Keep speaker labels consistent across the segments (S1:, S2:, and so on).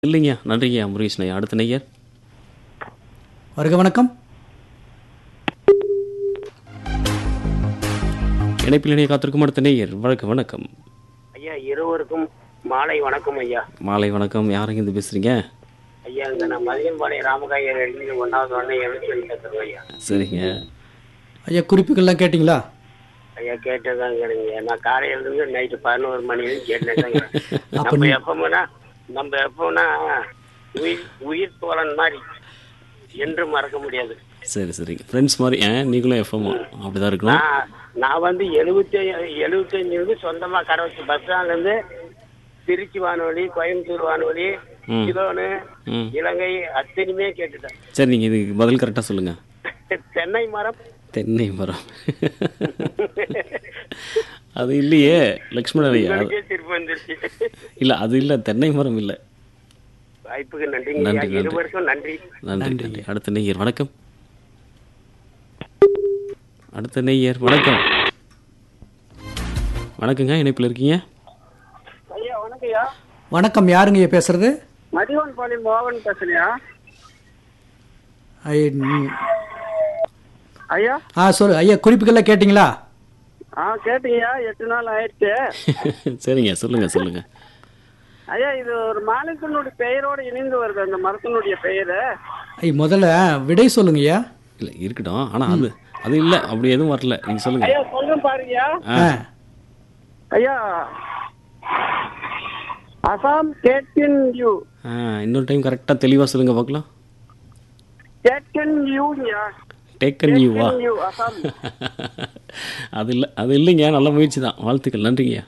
S1: இல்லைங்க நன்றிங்க முருகேஷ் ஐயா அடுத்த நெய்யர்
S2: வருக வணக்கம்
S1: இணைப்பில் இணைய காத்திருக்கும் அடுத்த நெய்யர் வணக்கம் வணக்கம்
S3: ஐயா இருவருக்கும் மாலை வணக்கம் ஐயா
S1: மாலை வணக்கம் யாருங்க இருந்து பேசுறீங்க
S3: ஐயா இந்த நான் மதியம்பாளையம் ராமகாயர் எழுதி ஒன்றாவது ஒன்று எழுச்சி பேசுறேன் ஐயா
S1: சரிங்க
S2: ஐயா குறிப்புகள்லாம் கேட்டிங்களா
S3: ஐயா கேட்டதான் கேளுங்க நான் காலையில இருந்து நைட்டு பதினோரு மணி வரைக்கும் கேட்டேன்
S2: அப்ப
S3: நம்ம
S2: நீ-
S3: எப்போனா நம்ம எப்போனா உயிர் உயிர் தோழன் மாதிரி என்று மறக்க முடியாது
S1: சரி சரிங்க ஃப்ரெண்ட்ஸ் மாதிரி ஏன் நீங்களும் எஃப்எம் அப்படிதான் இருக்கணும்
S3: நான் நான் வந்து எழுபத்தி எழுபத்தஞ்சு வந்து சொந்தமா கடை வச்சு பஸ் ஸ்டாண்ட்ல இருந்து திருச்சி வானொலி கோயம்புத்தூர் வானொலி
S1: ம்.
S3: சிலோனு
S1: ம்
S3: இலங்கை அத்தனையுமே கேட்டுட்டேன்
S1: சரி நீங்கள் இதுக்கு பதில் கரெக்டாக சொல்லுங்க
S3: தென்னை மரம்
S1: தென்னை மரம் அது இல்லையே லக்ஷ்மணன் ஐயா
S3: உங்களுக்கே திருப்பி வந்துருச்சு
S1: இல்லை அது இல்லை தென்னை மரம் இல்லை
S3: வாய்ப்புக்கு நன்றிங்க
S1: நன்றி,
S3: ஐயா.
S1: நன்றி.
S3: இருவருக்கும் நன்றி
S1: நன்றி நன்றி அடுத்த நெய்யர் வணக்கம் அடுத்த நெய்யர் வணக்கம் வணக்கங்க இணைப்பில் இருக்கீங்க
S3: ஐயா வணக்கம் ஐயா
S2: வணக்கம் யாருங்க ஐயா பேசுறது
S3: மதிவன் பாலி மோகன் பேசுறியா
S2: ஐ- ம்.
S3: ஐயா
S2: ஆ சொல்லு ஐயா குறிப்புகள்லாம் கேட்டிங்களா
S3: ஆ கேட்டீங்கய்யா எட்டு நாள் ஆயிடுச்சு
S1: சரிங்க சொல்லுங்க சொல்லுங்க
S3: ஐயா இது ஒரு மாநிலத்தினுடைய பெயரோடு இணைந்து வருது அந்த மரத்தினுடைய பெயரு
S2: ஐ முதல்ல விடை சொல்லுங்க ஐயா
S1: இல்லை இருக்கட்டும் ஆனால் அது அது இல்லை அப்படி எதுவும் வரல நீங்கள் சொல்லுங்க
S3: ஐயா சொல்றேன் பாருங்கய்யா
S1: ஆ
S2: ஆ
S3: ஐயா அசாம் கேட்கின் யூ
S1: ஆ இன்னொரு டைம் கரெக்டாக தெளிவாக சொல்லுங்க பார்க்கலாம்
S3: கேட்கின் யூயா
S1: டேக்கன் யூவா
S3: யூ அசாம்
S1: அது இல்லை அது இல்லைங்க நல்ல முயற்சி தான் வாழ்த்துக்கள் நன்றிங்கய்யா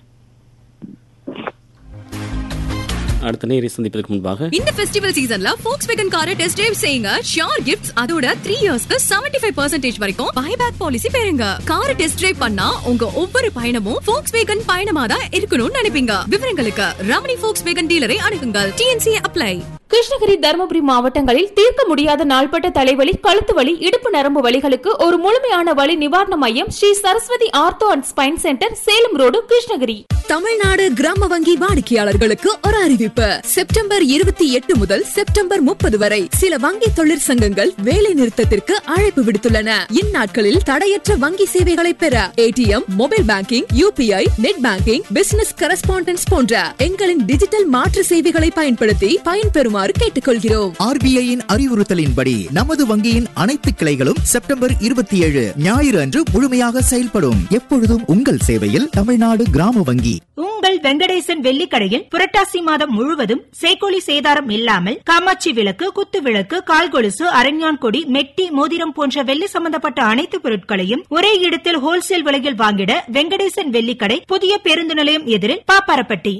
S1: அடுத்த நேரை சந்திப்பதற்கு முன்பாக
S4: இந்த ஃபெஸ்டிவல் சீசன்ல Volkswagen காரை டெஸ்ட் டிரைவ் செய்யுங்க ஷியோர் கிஃப்ட்ஸ் அதோட த்ரீ இயர்ஸ்க்கு செவன்டி ஃபைவ் பர்சன்டேஜ் வரைக்கும் பைபேக் பாலிசி பெறுங்க காரை டெஸ்ட் டிரைவ் பண்ணா உங்க ஒவ்வொரு பயணமும் Volkswagen பயணமா தான் இருக்கணும்னு நினைப்பீங்க விவரங்களுக்கு ரமணி Volkswagen டீலரை அணுகுங்கள் டிஎன்சி அப்ளை
S5: கிருஷ்ணகிரி தருமபுரி மாவட்டங்களில் தீர்க்க முடியாத நாள்பட்ட தலைவலி கழுத்து வலி இடுப்பு நரம்பு வலிகளுக்கு ஒரு முழுமையான வலி நிவாரண மையம் Sri Saraswati ortho and spine centre Salem road Krishnagiri
S4: Tamil Nadu கிராம வங்கி வாடிக்கையாளர்களுக்கு ஒரு அறிவிப்பு செப்டம்பர் இருபத்தி எட்டு முதல் செப்டம்பர் முப்பது வரை சில வங்கி தொழிற்சங்கங்கள் வேலை நிறுத்தத்திற்கு அழைப்பு விடுத்துள்ளன இந்நாட்களில் தடையற்ற வங்கி சேவைகளை பெற ATM mobile banking UPI net banking business correspondence போன்ற எங்களின் டிஜிட்டல் மாற்று சேவைகளை பயன்படுத்தி பயன்பெறுமாறு கேட்டுக்கொள்கிறோம்
S6: ஆர்பிஐயின் அறிவுறுத்தலின்படி நமது வங்கியின் அனைத்து கிளைகளும் செப்டம்பர் இருபத்தி ஏழு ஞாயிறு அன்று முழுமையாக செயல்படும் எப்பொழுதும் உங்கள் சேவையில் தமிழ்நாடு கிராம வங்கி
S7: உங்கள் வெங்கடேசன் வெள்ளிக்கடையில் புரட்டாசி மாதம் முழுவதும் சேக்கோலி சேதாரம் இல்லாமல் காமாட்சி விளக்கு குத்து விளக்கு கால்கொலுசு அரஞ்ஞான் கொடி மெட்டி மோதிரம் போன்ற வெள்ளி சம்பந்தப்பட்ட அனைத்து பொருட்களையும் ஒரே இடத்தில் ஹோல்சேல் விலையில் வாங்கிட வெங்கடேசன் வெள்ளிக்கடை புதிய பேருந்து நிலையம் எதிரில் பாப்பாரப்பட்டி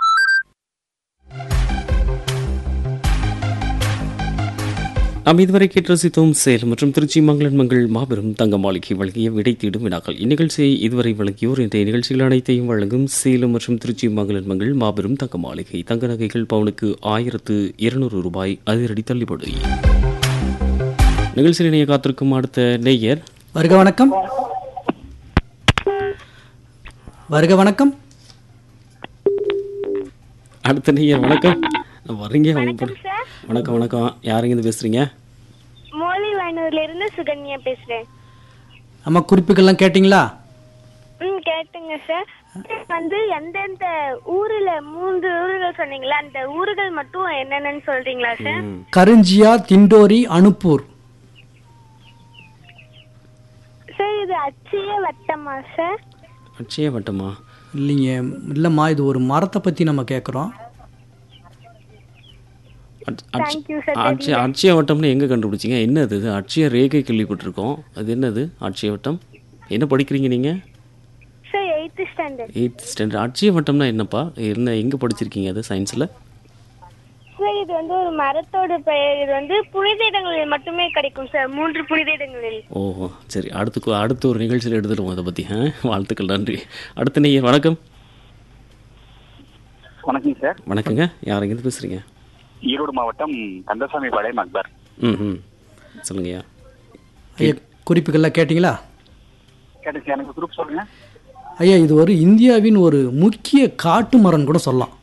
S1: நாம் இதுவரை கேட்டு ரசித்தோம் சேலம் மற்றும் திருச்சி மங்களன் மங்கள் மாபெரும் தங்க மாளிகை வழங்கிய விடை தேடும் வினாக்கள் இந்நிகழ்ச்சியை இதுவரை வழங்கியோர் இன்றைய நிகழ்ச்சிகள் அனைத்தையும் வழங்கும் சேலம் மற்றும் திருச்சி மங்களன் மங்கள் மாபெரும் தங்க மாளிகை தங்க நகைகள் பவுனுக்கு ஆயிரத்து இருநூறு ரூபாய் அதிரடி தள்ளுபடி நிகழ்ச்சியில் இணைய காத்திருக்கும் அடுத்த நேயர்
S2: வருக வணக்கம் வருக வணக்கம்
S1: அடுத்த நேயர் வணக்கம் வரீங்க அவங்க கூட. வணக்கம் வணக்கம் யாருங்க இது பேசுறீங்க
S8: மோலிவானூர்ல இருந்து சுகன்யா பேசுறேன்
S2: அம்மா குறிப்புகள்லாம் கேட்டிங்களா
S8: ம் கேட்டுங்க சார் வந்து எந்தெந்த ஊர்ல மூன்று ஊர்கள் சொன்னீங்களா அந்த ஊர்கள் மட்டும் என்னென்னு சொல்றீங்களா சார்
S2: கருஞ்சியா திண்டோரி அனுப்பூர்
S8: சார் இது அச்சிய வட்டமா சார்
S1: அட்சய வட்டமா
S2: இல்லைங்க இல்லைம்மா இது ஒரு மரத்தை பற்றி நம்ம கேட்குறோம்
S1: அட்ச- அட்ச-
S8: Thank you, sir.
S1: அட்சய அட்சய வட்டம்னு எங்கே கண்டுபிடிச்சிங்க என்னது இது அட்சய ரேகை கேள்விப்பட்டிருக்கோம் அது என்னது அட்சய வட்டம் என்ன படிக்கிறீங்க நீங்கள்
S8: sir eighth standard
S1: eighth standard அட்சய வட்டம்னா என்னப்பா என்ன எங்கே படிச்சிருக்கீங்க அது சயின்ஸில்
S8: சார் இது வந்து ஒரு மரத்தோட பெயர் இது வந்து புனித இடங்களில் மட்டுமே கிடைக்கும் சார் மூன்று புனித இடங்களில்
S1: ஓஹோ சரி அடுத்து அடுத்த ஒரு நிகழ்ச்சியில் எடுத்துடுவோம் அதை பற்றி ஆ வாழ்த்துக்கள் நன்றி அடுத்த நீங்கள் வணக்கம்
S9: வணக்கம் சார்
S1: வணக்கங்க யாருங்க பேசுகிறீங்க
S9: ஈரோடு மாவட்டம் கந்தசாமி பாளையம் அக்பர்
S1: ம் ம் சொல்லுங்கய்யா
S2: ஐயா குறிப்புகள்லாம் கேட்டிங்களா
S9: கேட்டுச்சு எனக்கு குரூப் சொல்லுங்க
S2: ஐயா இது ஒரு இந்தியாவின் ஒரு முக்கிய காட்டு மரம் கூட சொல்லலாம்